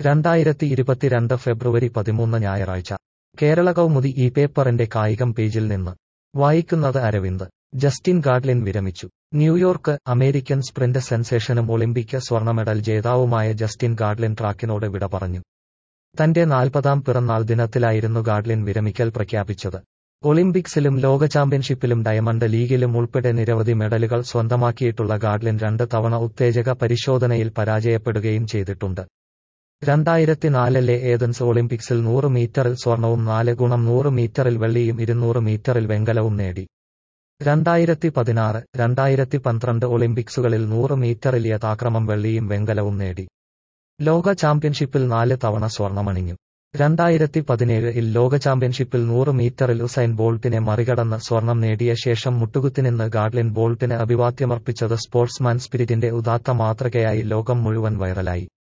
രണ്ടായിരത്തി ഇരുപത്തിരണ്ട് ഫെബ്രുവരി പതിമൂന്ന് ഞായറാഴ്ച കേരള കൗമുദി ഈ പേപ്പറിന്റെ കായികം പേജിൽ നിന്ന് വായിക്കുന്നത് അരവിന്ദ് ജസ്റ്റിൻ ഗാഡ്ലിൻ വിരമിച്ചു ന്യൂയോർക്ക് അമേരിക്കൻ സ്പ്രിന്റ് സെൻസേഷനും ഒളിമ്പിക് സ്വർണ്ണ മെഡൽ ജേതാവുമായ ജസ്റ്റിൻ ഗാഡ്ലിൻ ട്രാക്കിനോട് വിട പറഞ്ഞു തന്റെ നാൽപ്പതാം പിറന്നാൾ ദിനത്തിലായിരുന്നു ഗാഡ്ലിൻ വിരമിക്കൽ പ്രഖ്യാപിച്ചത് ഒളിമ്പിക്സിലും ലോക ചാമ്പ്യൻഷിപ്പിലും ഡയമണ്ട് ലീഗിലും ഉൾപ്പെടെ നിരവധി മെഡലുകൾ സ്വന്തമാക്കിയിട്ടുള്ള ഗാഡ്ലിൻ രണ്ട് തവണ ഉത്തേജക പരിശോധനയിൽ പരാജയപ്പെടുകയും ചെയ്തിട്ടുണ്ട് രണ്ടായിരത്തി നാലിലെ ഏതൻസ് ഒളിമ്പിക്സിൽ നൂറ് മീറ്ററിൽ സ്വർണവും നാല് ഗുണം നൂറ് മീറ്ററിൽ വെള്ളിയും ഇരുന്നൂറ് മീറ്ററിൽ വെങ്കലവും നേടി രണ്ടായിരത്തി പതിനാറ് രണ്ടായിരത്തി പന്ത്രണ്ട് ഒളിമ്പിക്സുകളിൽ നൂറ് മീറ്ററിൽ യഥാക്രമം വെള്ളിയും വെങ്കലവും നേടി ലോക ചാമ്പ്യൻഷിപ്പിൽ നാല് തവണ സ്വർണമണിഞ്ഞു രണ്ടായിരത്തി പതിനേഴിൽ ലോക ചാമ്പ്യൻഷിപ്പിൽ നൂറ് മീറ്ററിൽ ഉസൈൻ ബോൾട്ടിനെ മറികടന്ന് സ്വർണം നേടിയ ശേഷം മുട്ടുകുത്തിനിന്ന് ഗാഡ്ലിൻ ബോൾട്ടിന് അഭിവാദ്യമർപ്പിച്ചത് സ്പോർട്സ്മാൻ സ്പിരിറ്റിന്റെ ഉദാത്ത മാതൃകയായി ലോകം മുഴുവൻ വൈറലായി